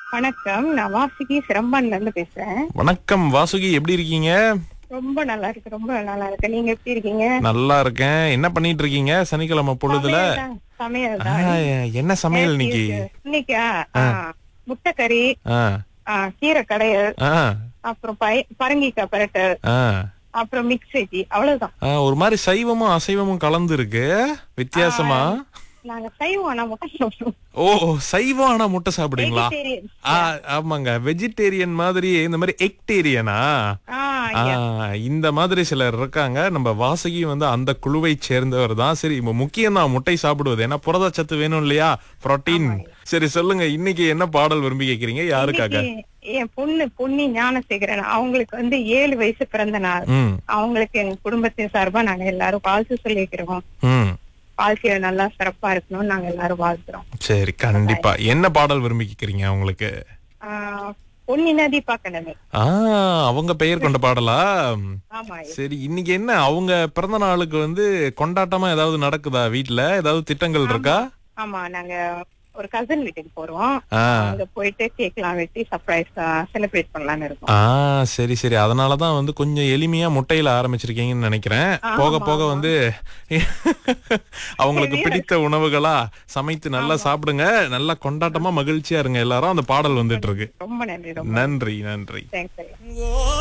வணக்கம் நான் வாசுகி சிரம்பான்ல இருந்து பேசுறேன் வணக்கம் வாசுகி எப்படி இருக்கீங்க ரொம்ப நல்லா இருக்கு ரொம்ப நல்லா இருக்கு நீங்க எப்படி இருக்கீங்க நல்லா இருக்கேன் என்ன பண்ணிட்டு இருக்கீங்க சனிக்கிழமை பொழுதுல சமையல் ஆ, தான் என்ன சமையல் இன்னைக்கு இன்னைக்கா ஆ, முட்டைக்கறி ஆ ஆ, கீரை கடையல் ஆ அப்புறம் பய பரங்கிக்காய் பரட்டல் ஆ அப்புறம் மிக்ஸ் வெஜி அவ்வளவுதான் ஆ, ஒரு மாதிரி சைவமும் அசைவமும் கலந்து இருக்கு வித்தியாசமா நாங்க சைவம் ஆனா முட்டை சாப்பிடுவோம் ஓ சைவம் ஆனா முட்டை சாப்பிடுவீங்களா Vegetarian. ஆ, ஆமாங்க வெஜிடேரியன் மாதிரி இந்த மாதிரி எக்டேரியனா ஆ, ஆ, இந்த மாதிரி சிலர் இருக்காங்க நம்ம வாசகி வந்து அந்த குழுவை சேர்ந்தவர் தான் சரி இப்ப முக்கியம் தான் முட்டை சாப்பிடுவது ஏன்னா புரதச்சத்து வேணும் இல்லையா புரோட்டீன் சரி சொல்லுங்க இன்னைக்கு என்ன பாடல் விரும்பி கேக்குறீங்க யாருக்காக இன்னைக்கு என் பொண்ணு பொன்னி ஞானசேகரன் அவங்களுக்கு வந்து ஏழு வயசு பிறந்த நாள் ம் அவங்களுக்கு எங்க குடும்பத்தின் சார்பா நாங்க எல்லாரும் வாழ்த்து சொல்லிக்கிறோம் ம் வாழ்க்கையில நல்லா சிறப்பா இருக்கணும்னு நாங்க எல்லாரும் வாழ்த்துறோம் சரி கண்டிப்பா என்ன பாடல் விரும்பி கேக்குறீங்க அவங்களுக்கு ஆஹ் பொன்னி நதி பாக்கணுமே ஆ அவங்க பெயர் கொண்ட பாடலா ஆமா சரி இன்னைக்கு என்ன அவங்க பிறந்த நாளுக்கு வந்து கொண்டாட்டமா ஏதாவது நடக்குதா வீட்ல ஏதாவது திட்டங்கள் இருக்கா ஆமா நாங்க ஒரு கசின் வீட்டுக்கு போறோம் ஆ அங்க போயிட்டு கேக்லாம் வெட்டி சர்ப்ரைஸ் செலிப்ரேட் பண்ணலாம்னு இருக்கோம் ஆ சரி சரி அதனாலதான் வந்து கொஞ்சம் எளிமையா முட்டையில ஆரம்பிச்சிருக்கீங்கன்னு நினைக்கிறேன் போக போக வந்து அவங்களுக்கு பிடித்த உணவுகளா சமைத்து நல்லா சாப்பிடுங்க நல்லா கொண்டாட்டமா மகிழ்ச்சியா இருங்க எல்லாரும் அந்த பாடல் வந்துட்டு இருக்கு ரொம்ப நன்றி ரொம்ப நன்றி நன்றி தேங்க்ஸ்